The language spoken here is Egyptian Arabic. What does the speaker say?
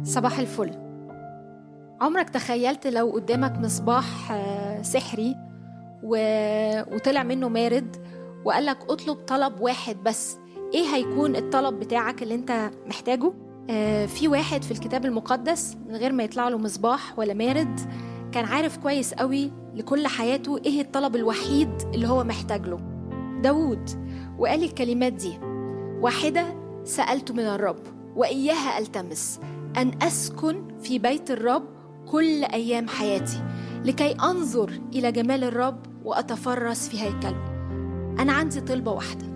صباح الفل عمرك تخيلت لو قدامك مصباح آه، سحري و... وطلع منه مارد وقالك اطلب طلب واحد بس ايه هيكون الطلب بتاعك اللي انت محتاجه آه في واحد في الكتاب المقدس من غير ما يطلع له مصباح ولا مارد كان عارف كويس قوي لكل حياته ايه الطلب الوحيد اللي هو محتاج له داود وقال الكلمات دي واحدة سألت من الرب وإياها ألتمس أن أسكن في بيت الرب كل أيام حياتي لكي أنظر إلى جمال الرب وأتفرس في هيكله أنا عندي طلبة واحدة